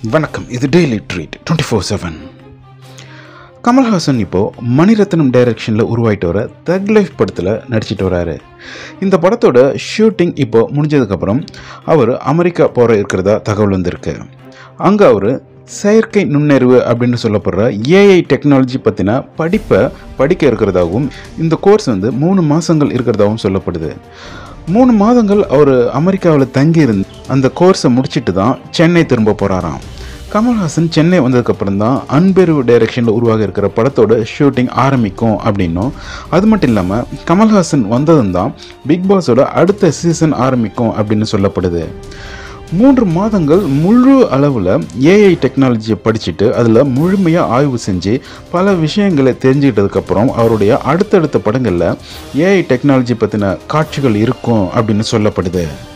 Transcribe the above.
வணக்கம் இது daily treat twenty four seven Kamal Haasan இப்போது மணிரத்னம் டைரக்ஷனில் உருவாயிட்டு வர தக் லைஃப் படத்தில் நடிச்சிட்டு வராரு இந்த படத்தோட ஷூட்டிங் இப்போ முடிஞ்சதுக்கப்புறம் அவர் அமெரிக்கா போகிற இருக்கிறதா தகவல் வந்திருக்கு அங்கே அவர் செயற்கை நுண்ணறிவு அப்படின்னு சொல்லப்படுற ஏஐ டெக்னாலஜி பற்றின படிப்பை படிக்க இருக்கிறதாகவும் இந்த கோர்ஸ் வந்து மூணு மாதங்கள் இருக்கிறதாகவும் சொல்லப்படுது மூணு மாதங்கள் அவர் அமெரிக்காவில் தங்கியிருந்து அந்த கோர்ஸை முடிச்சிட்டு தான் சென்னை திரும்ப போகிறாராம் கமல்ஹாசன் சென்னை வந்ததுக்கப்புறம் தான் அன்பெருவு டைரக்ஷனில் உருவாக இருக்கிற படத்தோட ஷூட்டிங் ஆரம்பிக்கும் அப்படின்னும் அது மட்டும் இல்லாமல் கமல்ஹாசன் வந்ததும் தான் பிக் பாஸோட அடுத்த சீசன் ஆரம்பிக்கும் அப்படின்னு சொல்லப்படுது மூன்று மாதங்கள் முழு அளவில் ஏஐ டெக்னாலஜியை படிச்சுட்டு அதில் முழுமையாக ஆய்வு செஞ்சு பல விஷயங்களை தெரிஞ்சுக்கிட்டதுக்கப்புறம் அவருடைய அடுத்தடுத்த படங்களில் ஏஐ டெக்னாலஜி பற்றின காட்சிகள் இருக்கும் அப்படின்னு சொல்லப்படுது